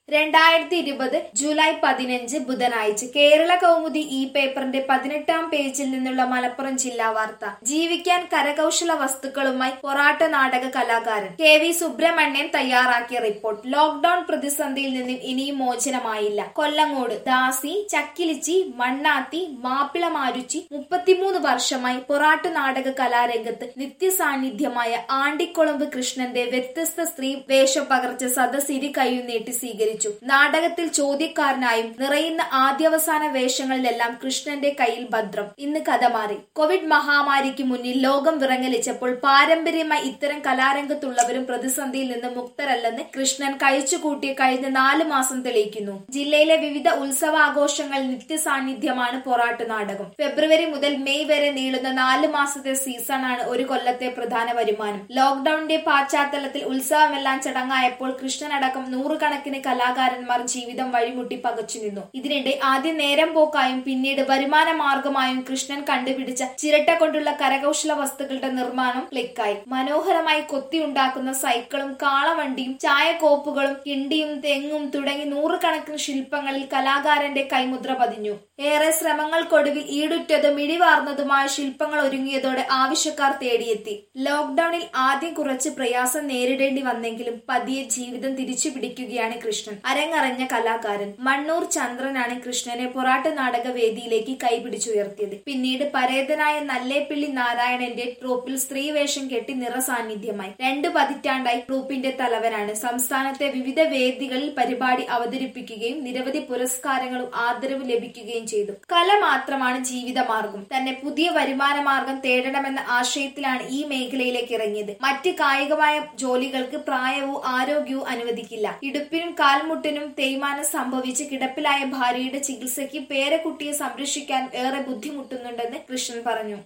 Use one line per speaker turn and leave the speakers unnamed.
രണ്ടായിരത്തി ഇരുപത് ജൂലൈ പതിനഞ്ച് ബുധനാഴ്ച കേരള കൗമുദി ഈ പേപ്പറിന്റെ പതിനെട്ടാം പേജിൽ നിന്നുള്ള മലപ്പുറം ജില്ലാ വാർത്ത ജീവിക്കാൻ കരകൗശല വസ്തുക്കളുമായി പൊറാട്ട നാടക കലാകാരൻ കെ വി സുബ്രഹ്മണ്യൻ തയ്യാറാക്കിയ റിപ്പോർട്ട് ലോക്ഡൌൺ പ്രതിസന്ധിയിൽ നിന്നും ഇനിയും മോചനമായില്ല കൊല്ലങ്ങോട് ദാസി ചക്കിലിച്ചി മണ്ണാത്തി മാപ്പിള മാരുച്ചി മുപ്പത്തിമൂന്ന് വർഷമായി പൊറാട്ട് നാടക കലാരംഗത്ത് നിത്യസാന്നിധ്യമായ ആണ്ടിക്കൊളമ്പ് കൃഷ്ണന്റെ വ്യത്യസ്ത സ്ത്രീ വേഷപ്പകർച്ച സദസ്സിരി കൈയുനീട്ടി സ്വീകരിച്ചു നാടകത്തിൽ ചോദ്യക്കാരനായും നിറയുന്ന ആദ്യവസാന വേഷങ്ങളിലെല്ലാം കൃഷ്ണന്റെ കയ്യിൽ ഭദ്രം ഇന്ന് കഥ മാറി കോവിഡ് മഹാമാരിക്ക് മുന്നിൽ ലോകം വിറങ്ങലിച്ചപ്പോൾ പാരമ്പര്യമായി ഇത്തരം കലാരംഗത്തുള്ളവരും പ്രതിസന്ധിയിൽ നിന്ന് മുക്തരല്ലെന്ന് കൃഷ്ണൻ കഴിച്ചുകൂട്ടിയ കഴിഞ്ഞ നാല് മാസം തെളിയിക്കുന്നു ജില്ലയിലെ വിവിധ ഉത്സവാഘോഷങ്ങൾ നിത്യസാന്നിധ്യമാണ് പൊറാട്ട് നാടകം ഫെബ്രുവരി മുതൽ മെയ് വരെ നീളുന്ന നാല് മാസത്തെ സീസണാണ് ഒരു കൊല്ലത്തെ പ്രധാന വരുമാനം ലോക്ഡൌണിന്റെ പശ്ചാത്തലത്തിൽ ഉത്സവമെല്ലാം ചടങ്ങായപ്പോൾ കൃഷ്ണനടക്കം നൂറുകണക്കിന് കലാകാരന്മാർ ജീവിതം വഴിമുട്ടി പകച്ചു നിന്നു ഇതിനിടെ ആദ്യം നേരം പോക്കായും പിന്നീട് വരുമാന മാർഗമായും കൃഷ്ണൻ കണ്ടുപിടിച്ച ചിരട്ട കൊണ്ടുള്ള കരകൗശല വസ്തുക്കളുടെ നിർമ്മാണം ക്ലിക്കായി മനോഹരമായി കൊത്തിയുണ്ടാക്കുന്ന സൈക്കിളും കാളവണ്ടിയും ചായക്കോപ്പുകളും കിണ്ടിയും തെങ്ങും തുടങ്ങി നൂറുകണക്കിന് ശില്പങ്ങളിൽ കലാകാരന്റെ കൈമുദ്ര പതിഞ്ഞു ഏറെ ശ്രമങ്ങൾക്കൊടുവിൽ ഈടുറ്റതും ഇടിവാർന്നതുമായ ശില്പങ്ങൾ ഒരുങ്ങിയതോടെ ആവശ്യക്കാർ തേടിയെത്തി ലോക്ഡൌണിൽ ആദ്യം കുറച്ച് പ്രയാസം നേരിടേണ്ടി വന്നെങ്കിലും പതിയെ ജീവിതം തിരിച്ചു പിടിക്കുകയാണ് കൃഷ്ണൻ അരങ്ങറിഞ്ഞ കലാകാരൻ മണ്ണൂർ ചന്ദ്രനാണ് കൃഷ്ണനെ പൊറാട്ട് നാടക വേദിയിലേക്ക് കൈപിടിച്ചുയർത്തിയത് പിന്നീട് പരേതനായ നല്ലേപ്പിള്ളി നാരായണന്റെ ട്രൂപ്പിൽ സ്ത്രീവേഷം കെട്ടി നിറസാന്നിധ്യമായി രണ്ടു പതിറ്റാണ്ടായി ട്രൂപ്പിന്റെ തലവനാണ് സംസ്ഥാനത്തെ വിവിധ വേദികളിൽ പരിപാടി അവതരിപ്പിക്കുകയും നിരവധി പുരസ്കാരങ്ങളും ആദരവ് ലഭിക്കുകയും ചെയ്തു കല മാത്രമാണ് ജീവിതമാർഗം തന്നെ പുതിയ വരുമാന മാർഗം തേടണമെന്ന ആശയത്തിലാണ് ഈ മേഖലയിലേക്ക് ഇറങ്ങിയത് മറ്റ് കായികമായ ജോലികൾക്ക് പ്രായവും ആരോഗ്യവും അനുവദിക്കില്ല ഇടുപ്പിനും കാൽമുട്ടിനും തേയ്മാനം സംഭവിച്ച് കിടപ്പിലായ ഭാര്യയുടെ ചികിത്സയ്ക്ക് പേരക്കുട്ടിയെ സംരക്ഷിക്കാൻ ഏറെ ബുദ്ധിമുട്ടുന്നുണ്ടെന്ന് കൃഷ്ണൻ പറഞ്ഞു